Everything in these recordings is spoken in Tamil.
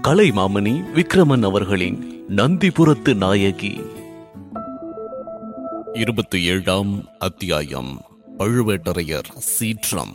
கலைமாமணி விக்ரமன் அவர்களின் நந்திபுரத்து நாயகி இருபத்தி ஏழாம் அத்தியாயம் பழுவேட்டரையர் சீற்றம்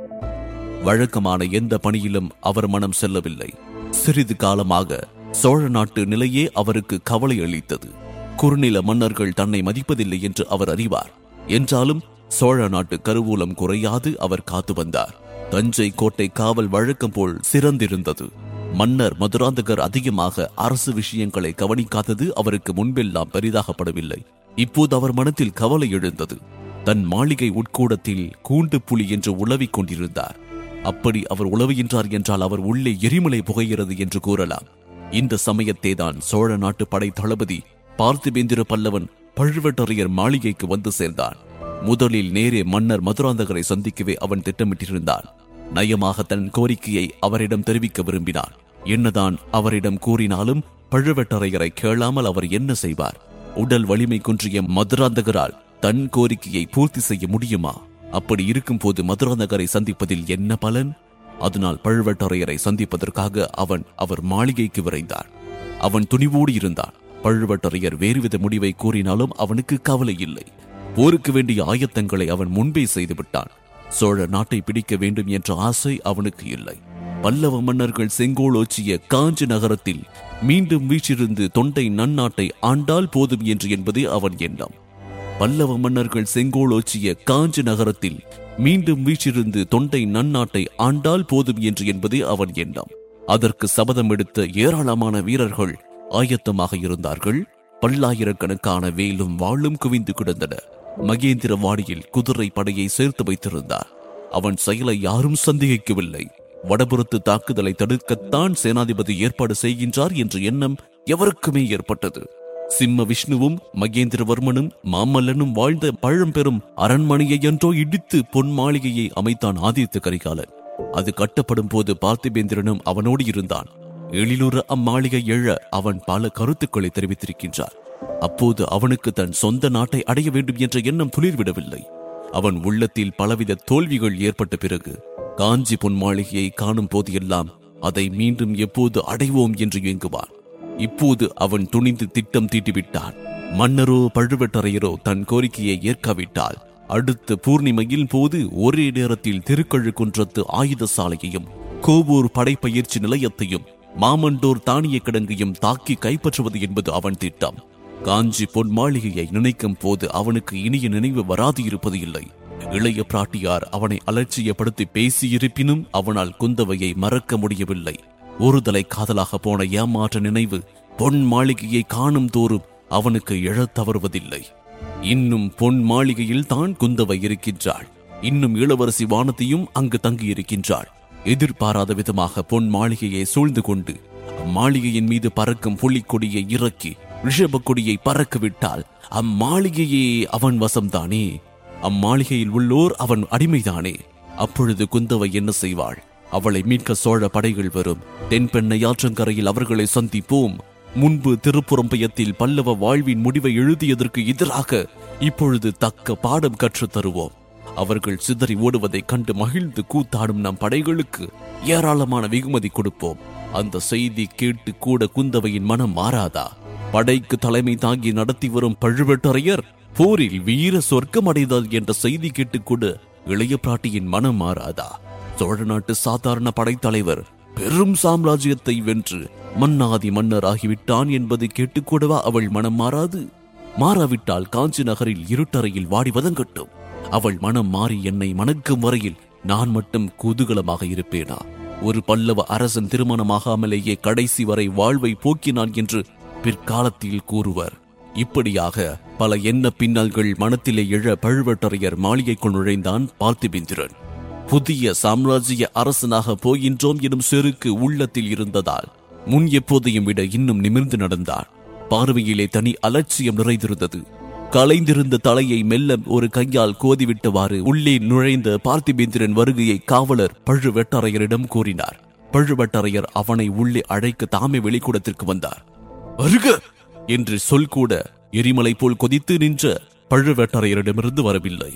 வழக்கமான எந்த பணியிலும் அவர் மனம் செல்லவில்லை சிறிது காலமாக சோழ நாட்டு நிலையே அவருக்கு கவலை அளித்தது குறுநில மன்னர்கள் தன்னை மதிப்பதில்லை என்று அவர் அறிவார் என்றாலும் சோழ நாட்டு கருவூலம் குறையாது அவர் காத்து வந்தார் தஞ்சை கோட்டை காவல் வழக்கம் போல் சிறந்திருந்தது மன்னர் மதுராந்தகர் அதிகமாக அரசு விஷயங்களை கவனிக்காதது அவருக்கு முன்பெல்லாம் பெரிதாகப்படவில்லை இப்போது அவர் மனத்தில் கவலை எழுந்தது தன் மாளிகை உட்கூடத்தில் கூண்டு புலி என்று உளவிக் கொண்டிருந்தார் அப்படி அவர் உளவுகின்றார் என்றால் அவர் உள்ளே எரிமலை புகைகிறது என்று கூறலாம் இந்த சமயத்தே தான் சோழ நாட்டு படை தளபதி பார்த்திபேந்திர பல்லவன் பழுவேட்டரையர் மாளிகைக்கு வந்து சேர்ந்தான் முதலில் நேரே மன்னர் மதுராந்தகரை சந்திக்கவே அவன் திட்டமிட்டிருந்தான் நயமாக தன் கோரிக்கையை அவரிடம் தெரிவிக்க விரும்பினான் என்னதான் அவரிடம் கூறினாலும் பழுவேட்டரையரை கேளாமல் அவர் என்ன செய்வார் உடல் வலிமை குன்றிய மதுராந்தகரால் தன் கோரிக்கையை பூர்த்தி செய்ய முடியுமா அப்படி இருக்கும்போது மதுராந்தகரை சந்திப்பதில் என்ன பலன் அதனால் பழுவேட்டரையரை சந்திப்பதற்காக அவன் அவர் மாளிகைக்கு விரைந்தான் அவன் துணிவோடு இருந்தான் பழுவேட்டரையர் வேறுவித முடிவை கூறினாலும் அவனுக்கு கவலை இல்லை போருக்கு வேண்டிய ஆயத்தங்களை அவன் முன்பே செய்துவிட்டான் சோழ நாட்டை பிடிக்க வேண்டும் என்ற ஆசை அவனுக்கு இல்லை பல்லவ மன்னர்கள் செங்கோலோச்சிய காஞ்சி நகரத்தில் மீண்டும் வீற்றிருந்து தொண்டை நன்னாட்டை ஆண்டால் போதும் என்று என்பதே அவன் எண்ணம் பல்லவ மன்னர்கள் செங்கோலோச்சிய காஞ்சி நகரத்தில் மீண்டும் வீற்றிருந்து தொண்டை நன்னாட்டை ஆண்டால் போதும் என்று என்பதே அவன் எண்ணம் அதற்கு சபதம் எடுத்த ஏராளமான வீரர்கள் ஆயத்தமாக இருந்தார்கள் பல்லாயிரக்கணக்கான வேலும் வாளும் குவிந்து கிடந்தன மகேந்திர வாடியில் குதிரை படையை சேர்த்து வைத்திருந்தார் அவன் செயலை யாரும் சந்தேகிக்கவில்லை வடபுறத்து தாக்குதலை தடுக்கத்தான் சேனாதிபதி ஏற்பாடு செய்கின்றார் என்ற எண்ணம் எவருக்குமே ஏற்பட்டது சிம்ம விஷ்ணுவும் மகேந்திரவர்மனும் மாமல்லனும் வாழ்ந்த பழம்பெரும் அரண்மனையை என்றோ இடித்து பொன் மாளிகையை அமைத்தான் ஆதித்த கரிகாலன் அது கட்டப்படும் போது பார்த்திபேந்திரனும் அவனோடு இருந்தான் எழிலுற அம்மாளிகை எழ அவன் பல கருத்துக்களை தெரிவித்திருக்கின்றார் அப்போது அவனுக்கு தன் சொந்த நாட்டை அடைய வேண்டும் என்ற எண்ணம் துளிர்விடவில்லை அவன் உள்ளத்தில் பலவித தோல்விகள் ஏற்பட்ட பிறகு காஞ்சி பொன் மாளிகையை காணும் போதெல்லாம் அதை மீண்டும் எப்போது அடைவோம் என்று இயங்குவான் இப்போது அவன் துணிந்து திட்டம் தீட்டிவிட்டான் மன்னரோ பழுவேட்டரையரோ தன் கோரிக்கையை ஏற்காவிட்டால் அடுத்த பூர்ணிமையின் போது ஒரே நேரத்தில் திருக்கழுக்குன்றத்து ஆயுத சாலையையும் கோவூர் படைப்பயிற்சி நிலையத்தையும் மாமண்டோர் தானிய கிடங்கையும் தாக்கி கைப்பற்றுவது என்பது அவன் திட்டம் காஞ்சி பொன் மாளிகையை நினைக்கும் போது அவனுக்கு இனிய நினைவு வராது இருப்பது இல்லை இளைய பிராட்டியார் அவனை அலட்சியப்படுத்தி பேசியிருப்பினும் அவனால் குந்தவையை மறக்க முடியவில்லை ஒருதலை காதலாக போன ஏமாற்ற நினைவு பொன் மாளிகையை காணும் தோறும் அவனுக்கு எழத் தவறுவதில்லை இன்னும் பொன் மாளிகையில் தான் குந்தவை இருக்கின்றாள் இன்னும் இளவரசி வானதியும் அங்கு தங்கியிருக்கின்றாள் எதிர்பாராத விதமாக பொன் மாளிகையை சூழ்ந்து கொண்டு அம்மாளிகையின் மீது பறக்கும் புலிக்கொடியை இறக்கி ரிஷப கொடியை பறக்க விட்டால் அம்மாளிகையே அவன் வசம்தானே அம்மாளிகையில் உள்ளோர் அவன் அடிமைதானே அப்பொழுது குந்தவை என்ன செய்வாள் அவளை மீட்க சோழ படைகள் வரும் தென்பெண்ணை ஆற்றங்கரையில் அவர்களை சந்திப்போம் முன்பு திருப்புறம்பயத்தில் பல்லவ வாழ்வின் முடிவை எழுதியதற்கு எதிராக இப்பொழுது தக்க பாடம் கற்றுத் தருவோம் அவர்கள் சிதறி ஓடுவதைக் கண்டு மகிழ்ந்து கூத்தாடும் நம் படைகளுக்கு ஏராளமான வெகுமதி கொடுப்போம் அந்த செய்தி கேட்டு கூட குந்தவையின் மனம் மாறாதா படைக்கு தலைமை தாங்கி நடத்தி வரும் பழுவேட்டரையர் போரில் வீர சொர்க்கம் அடைந்தார் என்ற செய்தி கேட்டு கூட இளைய பிராட்டியின் மனம் மாறாதா சோழ நாட்டு சாதாரண படைத்தலைவர் பெரும் சாம்ராஜ்யத்தை வென்று மன்னாதி மன்னர் ஆகிவிட்டான் என்பதை கேட்டுக்கூடவா அவள் மனம் மாறாது மாறாவிட்டால் காஞ்சி நகரில் இருட்டறையில் வாடி வதங்கட்டும் அவள் மனம் மாறி என்னை மணக்கும் வரையில் நான் மட்டும் குதூகலமாக இருப்பேனா ஒரு பல்லவ அரசன் திருமணமாகாமலேயே கடைசி வரை வாழ்வை போக்கினான் என்று பிற்காலத்தில் கூறுவர் இப்படியாக பல எண்ண பின்னல்கள் மனத்திலே எழ பழுவேட்டரையர் மாளிகைக்குள் நுழைந்தான் பார்த்திபேந்திரன் புதிய சாம்ராஜ்ய அரசனாக போகின்றோம் எனும் செருக்கு உள்ளத்தில் இருந்ததால் முன் எப்போதையும் விட இன்னும் நிமிர்ந்து நடந்தார் பார்வையிலே தனி அலட்சியம் நிறைந்திருந்தது கலைந்திருந்த தலையை மெல்ல ஒரு கையால் கோதிவிட்டவாறு உள்ளே நுழைந்த பார்த்திபேந்திரன் வருகையை காவலர் பழுவேட்டரையரிடம் கூறினார் பழுவேட்டரையர் அவனை உள்ளே அழைக்க தாமே வெளிக்கூடத்திற்கு வந்தார் வருக என்று சொல் கூட எரிமலை போல் கொதித்து நின்ற பழுவேட்டரையரிடமிருந்து வரவில்லை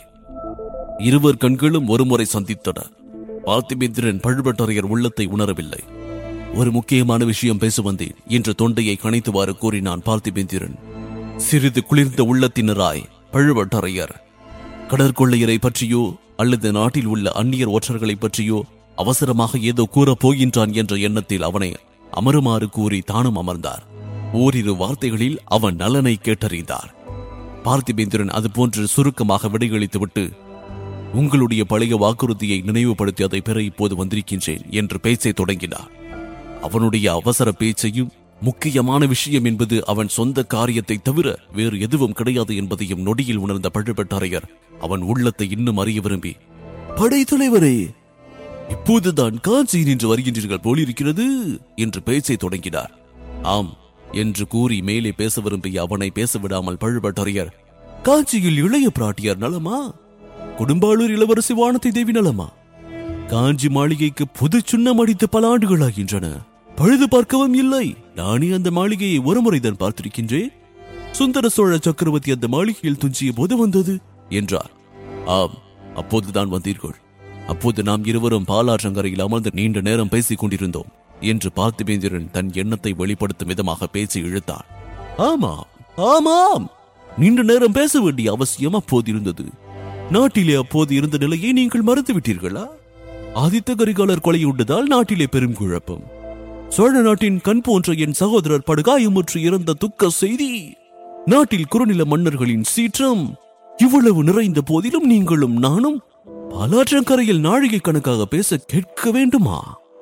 இருவர் கண்களும் ஒருமுறை சந்தித்தன பார்த்திபேந்திரன் பழுவேட்டரையர் உள்ளத்தை உணரவில்லை ஒரு முக்கியமான விஷயம் பேச வந்தேன் என்று தொண்டையை கணைத்துவாறு கூறினான் பார்த்திபேந்திரன் சிறிது குளிர்ந்த உள்ளத்தினராய் பழுவட்டரையர் கடற்கொள்ளையரை பற்றியோ அல்லது நாட்டில் உள்ள அந்நியர் ஒற்றர்களை பற்றியோ அவசரமாக ஏதோ கூறப் போகின்றான் என்ற எண்ணத்தில் அவனை அமருமாறு கூறி தானும் அமர்ந்தார் ஓரிரு வார்த்தைகளில் அவன் நலனை கேட்டறிந்தார் பார்த்திபேந்திரன் அதுபோன்று சுருக்கமாக விடையளித்துவிட்டு உங்களுடைய பழைய வாக்குறுதியை நினைவுபடுத்தி அதை பெற இப்போது வந்திருக்கின்றேன் என்று பேச்சை தொடங்கினார் அவனுடைய அவசர பேச்சையும் முக்கியமான விஷயம் என்பது அவன் சொந்த காரியத்தை தவிர வேறு எதுவும் கிடையாது என்பதையும் நொடியில் உணர்ந்த பழுவேட்டரையர் அவன் உள்ளத்தை இன்னும் அறிய விரும்பி படைத்தலைவரே இப்போதுதான் காஞ்சி நின்று வருகின்றீர்கள் போலிருக்கிறது என்று பேச்சை தொடங்கினார் ஆம் என்று கூறி மேலே பேச விரும்பிய அவனை பேச விடாமல் பழுவேட்டரையர் காஞ்சியில் இளைய பிராட்டியார் நலமா கொடும்பாளூர் இளவரசி வானத்தை தேவி நலமா காஞ்சி மாளிகைக்கு புது சுண்ணம் அடித்து பல ஆண்டுகளாகின்றன பழுது பார்க்கவும் இல்லை நானே அந்த மாளிகையை ஒருமுறைதான் பார்த்திருக்கின்றேன் சுந்தர சோழ சக்கரவர்த்தி அந்த மாளிகையில் துஞ்சிய போது வந்தது என்றார் ஆம் அப்போதுதான் வந்தீர்கள் அப்போது நாம் இருவரும் பாலாற்றங்கரையில் அமர்ந்து நீண்ட நேரம் பேசிக் கொண்டிருந்தோம் என்று பார்த்திபேந்திரன் தன் எண்ணத்தை வெளிப்படுத்தும் விதமாக பேசி இழுத்தார் ஆமாம் ஆமாம் நீண்ட நேரம் பேச வேண்டிய அவசியம் அப்போது இருந்தது நாட்டிலே அப்போது இருந்த நிலையை நீங்கள் மறந்து விட்டீர்களா ஆதித்த கரிகாலர் கொலையுண்டதால் நாட்டிலே பெரும் குழப்பம் சோழ நாட்டின் கண் போன்ற என் சகோதரர் படுகாயமுற்று இறந்த துக்க செய்தி நாட்டில் குறுநில மன்னர்களின் சீற்றம் இவ்வளவு நிறைந்த போதிலும் நீங்களும் நானும் பாலாற்றங்கரையில் நாழிகை கணக்காக பேச கேட்க வேண்டுமா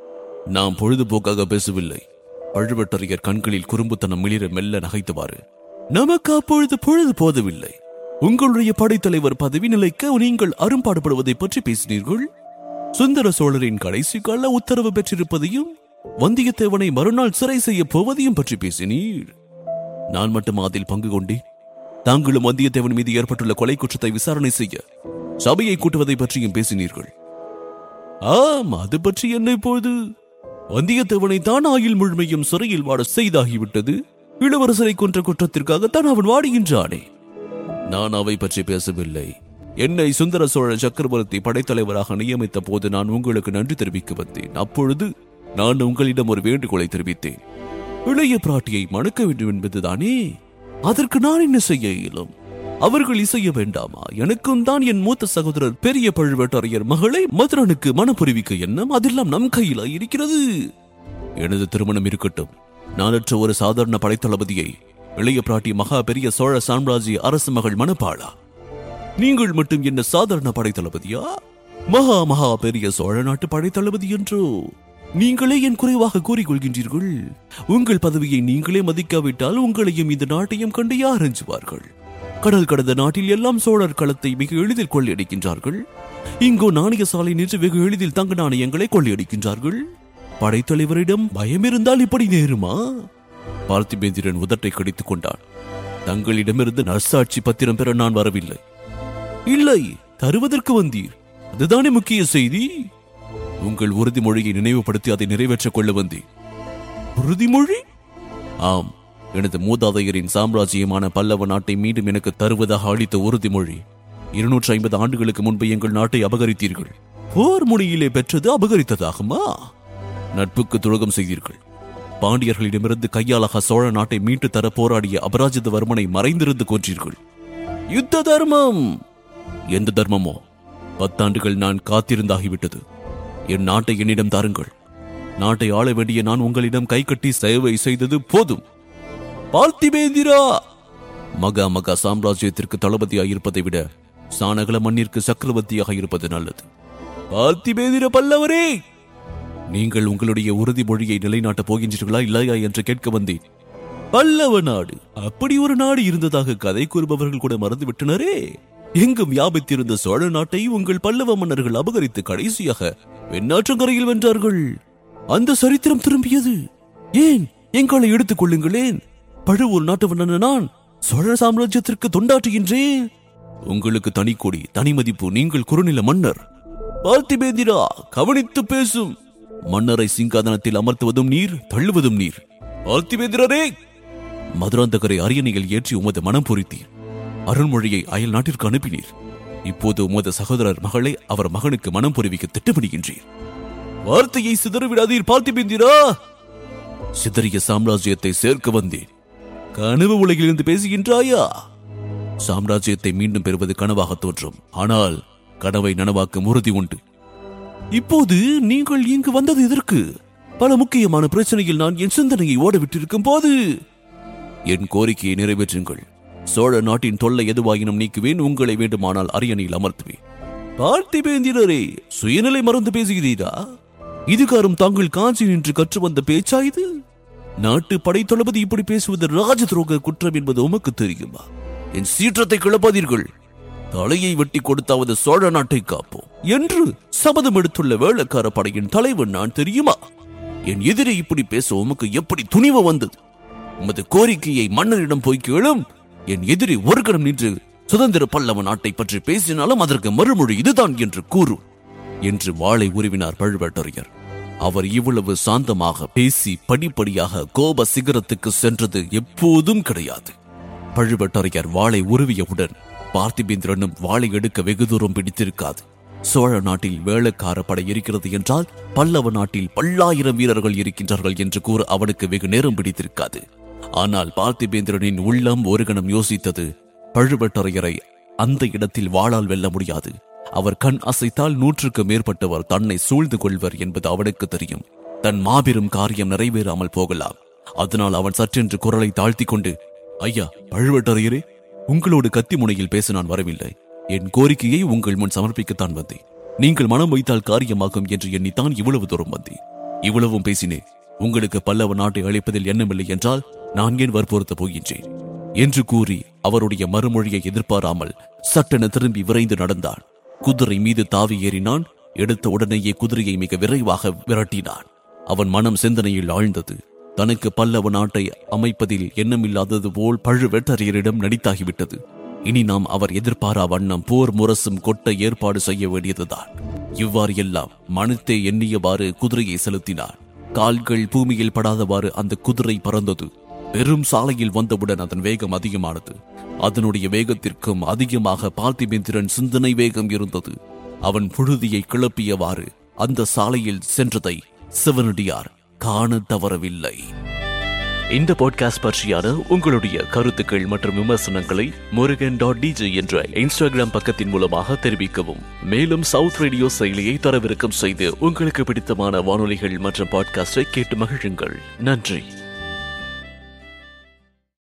நாம் பொழுதுபோக்காக பேசவில்லை பழுவட்டரையர் கண்களில் குறும்புத்தனம் மிளிர மெல்ல நகைத்தவாறு நமக்கு அப்பொழுது பொழுது போதவில்லை உங்களுடைய படைத்தலைவர் பதவி நிலைக்க நீங்கள் அரும்பாடுபடுவதை பற்றி பேசினீர்கள் சுந்தர சோழரின் கடைசி கால உத்தரவு பெற்றிருப்பதையும் வந்தியத்தேவனை மறுநாள் சிறை செய்ய போவதையும் பற்றி பேசினீர் நான் மட்டும் அதில் பங்கு கொண்டேன் தாங்களும் வந்தியத்தேவன் மீது ஏற்பட்டுள்ள கொலை குற்றத்தை விசாரணை செய்ய சபையை கூட்டுவதை பற்றியும் பேசினீர்கள் ஆம் அது பற்றி என்ன இப்போது வந்தியத்தேவனை தான் ஆயுள் முழுமையும் சிறையில் வாட செய்தாகிவிட்டது இளவரசரை கொன்ற குற்றத்திற்காகத்தான் அவன் வாடுகின்றானே நான் அவை பற்றி பேசவில்லை என்னை சுந்தர சோழ சக்கரவர்த்தி படைத்தலைவராக நியமித்த போது நான் உங்களுக்கு நன்றி தெரிவிக்க வந்தேன் அப்பொழுது நான் உங்களிடம் ஒரு வேண்டுகோளை தெரிவித்தேன் இளைய பிராட்டியை மணக்க வேண்டும் என்பதுதானே அதற்கு நான் என்ன செய்ய இயலும் அவர்கள் இசைய வேண்டாமா எனக்கும் தான் என் மூத்த சகோதரர் பெரிய பழுவேட்டரையர் மகளை மதுரனுக்கு மனப்புரிவிக்க எண்ணம் அதெல்லாம் நம் கையில இருக்கிறது எனது திருமணம் இருக்கட்டும் நானற்ற ஒரு சாதாரண படைத்தளபதியை இளைய பிராட்டி மகா பெரிய சோழ சாம்ராஜ்ய அரசு மகள் மணப்பாளா நீங்கள் மட்டும் என்ன சாதாரண படைத்தளபதியா மகா மகா பெரிய சோழ நாட்டு படைத்தளபதி என்றோ நீங்களே என் குறைவாக கூறிக்கொள்கின்றீர்கள் உங்கள் பதவியை நீங்களே மதிக்காவிட்டால் உங்களையும் இந்த நாட்டையும் கண்டு யார் அஞ்சுவார்கள் கடல் கடந்த நாட்டில் எல்லாம் சோழர் களத்தை மிக எளிதில் கொள்ளையடிக்கின்றார்கள் இங்கோ நாணய சாலை நின்று வெகு எளிதில் தங்க நாணயங்களை கொள்ளையடிக்கின்றார்கள் படைத்தலைவரிடம் பயம் இருந்தால் இப்படி நேருமா பார்த்திபேந்திரன் உதட்டை கடித்துக் கொண்டான் தங்களிடமிருந்து நர்சாட்சி பத்திரம் பெற நான் வரவில்லை இல்லை தருவதற்கு வந்தீர் அதுதானே முக்கிய செய்தி உங்கள் உறுதிமொழியை நினைவுபடுத்தி அதை நிறைவேற்றிக் கொள்ள வந்தேன் உறுதிமொழி ஆம் எனது மூதாதையரின் சாம்ராஜ்யமான பல்லவ நாட்டை மீண்டும் எனக்கு தருவதாக அளித்த உறுதிமொழி இருநூற்றி ஐம்பது ஆண்டுகளுக்கு முன்பு எங்கள் நாட்டை அபகரித்தீர்கள் போர் முனையிலே பெற்றது அபகரித்ததாகுமா நட்புக்கு துரோகம் செய்தீர்கள் பாண்டியர்களிடமிருந்து கையாளாக சோழ நாட்டை மீட்டு தர போராடிய அபராஜிதவர்மனை மறைந்திருந்து கொன்றீர்கள் யுத்த தர்மம் எந்த தர்மமோ பத்தாண்டுகள் நான் காத்திருந்தாகிவிட்டது என் நாட்டை என்னிடம் தாருங்கள் நாட்டை ஆள வேண்டிய நான் உங்களிடம் கை கட்டி சேவை செய்தது போதும் பார்த்திபேந்திரா மகா மகா சாம்ராஜ்யத்திற்கு தளபதியாக இருப்பதை விட சானகல மண்ணிற்கு சக்கரவர்த்தியாக இருப்பது நல்லது பார்த்திபேந்திர பல்லவரே நீங்கள் உங்களுடைய உறுதிமொழியை நிலைநாட்டப் போகின்றீர்களா இல்லையா என்று கேட்க வந்தேன் பல்லவ நாடு அப்படி ஒரு நாடு இருந்ததாக கதை கூறுபவர்கள் கூட மறந்துவிட்டனரே எங்கும் வியாபித்திருந்த சோழ நாட்டை உங்கள் பல்லவ மன்னர்கள் அபகரித்து கடைசியாக வெண்ணாற்றங்கரையில் வென்றார்கள் அந்த சரித்திரம் திரும்பியது ஏன் எங்களை எடுத்துக் கொள்ளுங்களேன் பழுவூர் நாட்டு மன்னன் நான் சோழ சாம்ராஜ்யத்திற்கு தொண்டாற்றுகின்றேன் உங்களுக்கு தனி கொடி தனி மதிப்பு நீங்கள் குறுநில மன்னர் பார்த்திபேந்திரா கவனித்து பேசும் மன்னரை சிங்காதனத்தில் அமர்த்துவதும் நீர் தள்ளுவதும் நீர் பார்த்திபேந்திரரே மதுராந்தகரை அரியணையில் ஏற்றி உமது மனம் பொறித்தீர் அருண்மொழியை அயல் நாட்டிற்கு அனுப்பினீர் இப்போது உமது சகோதரர் மகளை அவர் மகனுக்கு மனம் பொறிவிக்க திட்டமிடுகின்றீர் வார்த்தையை சிதறவிடாதீர் பார்த்திபேந்திரா சிதறிய சாம்ராஜ்யத்தை சேர்க்க வந்தேன் கனவு உலகிலிருந்து பேசுகின்றாயா சாம்ராஜ்யத்தை மீண்டும் பெறுவது கனவாக தோன்றும் ஆனால் கனவை நனவாக்கும் உறுதி உண்டு இப்போது நீங்கள் இங்கு வந்தது எதற்கு பல முக்கியமான பிரச்சனையில் நான் என் சிந்தனையை ஓட விட்டிருக்கும் போது என் கோரிக்கையை நிறைவேற்றுங்கள் சோழ நாட்டின் தொல்லை எதுவாயினும் நீக்குவேன் உங்களை வேண்டுமானால் அரியணையில் அமர்த்துவேன் பார்த்திபேந்திரரே சுயநிலை மறந்து பேசுகிறீரா இதுகாரும் தாங்கள் காஞ்சி நின்று கற்று வந்த பேச்சா இது நாட்டு படைத்தளபதி இப்படி பேசுவது ராஜ துரோக குற்றம் என்பது உமக்கு தெரியுமா என் சீற்றத்தை கிளப்பாதீர்கள் தலையை வெட்டி கொடுத்தாவது சோழ நாட்டை காப்போம் என்று சபதம் எடுத்துள்ள வேளக்கார படையின் தலைவன் நான் தெரியுமா என் எதிரி இப்படி பேச உமக்கு எப்படி துணிவு வந்தது உமது கோரிக்கையை மன்னரிடம் போய் கேளும் என் எதிரி ஒரு கணம் நின்று சுதந்திர பல்லவ நாட்டை பற்றி பேசினாலும் அதற்கு மறுமொழி இதுதான் என்று கூறு என்று வாளை உருவினார் பழுவேட்டரையர் அவர் இவ்வளவு சாந்தமாக பேசி படிப்படியாக கோப சிகரத்துக்கு சென்றது எப்போதும் கிடையாது பழுவேட்டரையர் வாளை உருவியவுடன் பார்த்திபேந்திரனும் வாளை எடுக்க வெகு தூரம் பிடித்திருக்காது சோழ நாட்டில் வேளக்கார படை இருக்கிறது என்றால் பல்லவ நாட்டில் பல்லாயிரம் வீரர்கள் இருக்கின்றார்கள் என்று கூற அவனுக்கு வெகு நேரம் பிடித்திருக்காது ஆனால் பார்த்திபேந்திரனின் உள்ளம் ஒரு கணம் யோசித்தது பழுவேட்டரையரை அந்த இடத்தில் வாளால் வெல்ல முடியாது அவர் கண் அசைத்தால் நூற்றுக்கு மேற்பட்டவர் தன்னை சூழ்ந்து கொள்வர் என்பது அவனுக்கு தெரியும் தன் மாபெரும் காரியம் நிறைவேறாமல் போகலாம் அதனால் அவன் சற்றென்று குரலை தாழ்த்திக் கொண்டு ஐயா பழுவேட்டரையரே உங்களோடு கத்தி முனையில் பேச நான் வரவில்லை என் கோரிக்கையை உங்கள் முன் சமர்ப்பிக்கத்தான் வந்தேன் நீங்கள் மனம் வைத்தால் காரியமாகும் என்று எண்ணித்தான் இவ்வளவு தூரம் வந்தேன் இவ்வளவும் பேசினேன் உங்களுக்கு பல்லவ நாட்டை அழைப்பதில் எண்ணமில்லை என்றால் நான் ஏன் வற்புறுத்தப் போகின்றேன் என்று கூறி அவருடைய மறுமொழியை எதிர்பாராமல் சட்டென திரும்பி விரைந்து நடந்தான் குதிரை மீது தாவி ஏறினான் எடுத்த உடனேயே குதிரையை மிக விரைவாக விரட்டினான் அவன் மனம் சிந்தனையில் ஆழ்ந்தது தனக்கு பல்லவ நாட்டை அமைப்பதில் எண்ணமில்லாதது போல் பழுவேட்டரையரிடம் நடித்தாகிவிட்டது இனி நாம் அவர் எதிர்பாரா வண்ணம் போர் முரசும் கொட்ட ஏற்பாடு செய்ய வேண்டியதுதான் இவ்வாறு எல்லாம் மனத்தை எண்ணியவாறு குதிரையை செலுத்தினார் கால்கள் பூமியில் படாதவாறு அந்த குதிரை பறந்தது பெரும் சாலையில் வந்தவுடன் அதன் வேகம் அதிகமானது அதனுடைய வேகத்திற்கும் அதிகமாக பார்த்திபேந்திரன் சிந்தனை வேகம் இருந்தது அவன் புழுதியை கிளப்பியவாறு அந்த சாலையில் சென்றதை சிவனடியார் காண தவறவில்லை இந்த பாட்காஸ்ட் பற்றியான உங்களுடைய கருத்துக்கள் மற்றும் விமர்சனங்களை முருகன் டாட் டிஜே என்ற இன்ஸ்டாகிராம் பக்கத்தின் மூலமாக தெரிவிக்கவும் மேலும் சவுத் ரேடியோ செயலியை தரவிறக்கம் செய்து உங்களுக்கு பிடித்தமான வானொலிகள் மற்றும் பாட்காஸ்டை கேட்டு மகிழுங்கள் நன்றி